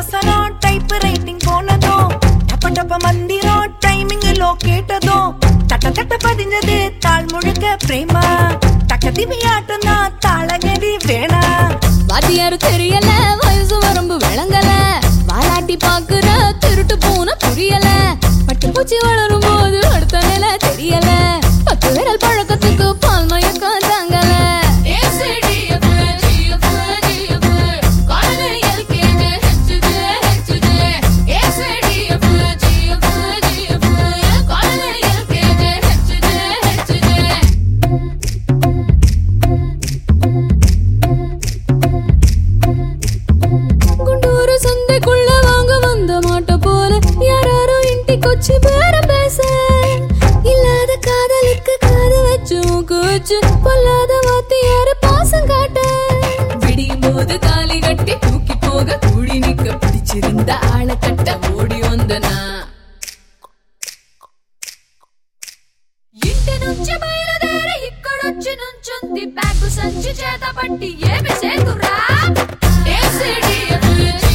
அவசரம் type writing போனதும் டப்ப டப்ப மந்திரம் டைமிங் லோ கேட்டதும் தட்ட தட்ட பதிஞ்சது தாள் முழுக்க பிரேமா தக்க திமியாட்டம் தான் தாளகதி வேணா வாத்தியாரு தெரியல வயசு வரம்பு விளங்கல வாலாட்டி பாக்குற திருட்டு பூனை புரியல பட்டு பூச்சி வளரும் போது அடுத்த நிலை தெரியல பத்து விரல் பழக்கத்துக்கு பால் மயக்கம் தாங்கல குண்டூரு சந்தைக்குள்ள வாங்க வந்த மாட்ட போல யாராரோ இன்ட்டிக்கொச்சி பேரம் பேச இல்லாத காதலுக்கு காது வச்சு மூக்கு வச்சு பொல்லாத வாத்தியாரு பாசம் காட்ட விடியும் போது தாலி கட்டி தூக்கி போக கூடி நிக்க பிடிச்சிருந்த ஆளை கட்ட ஓடி வந்த நான் ఇంటి నుంచి బయలుదేరి ఇక్కడొచ్చి నుంచుంది బ్యాగు సంచి చేత పట్టి ఏమి చేతురా ఏసీడీఎఫ్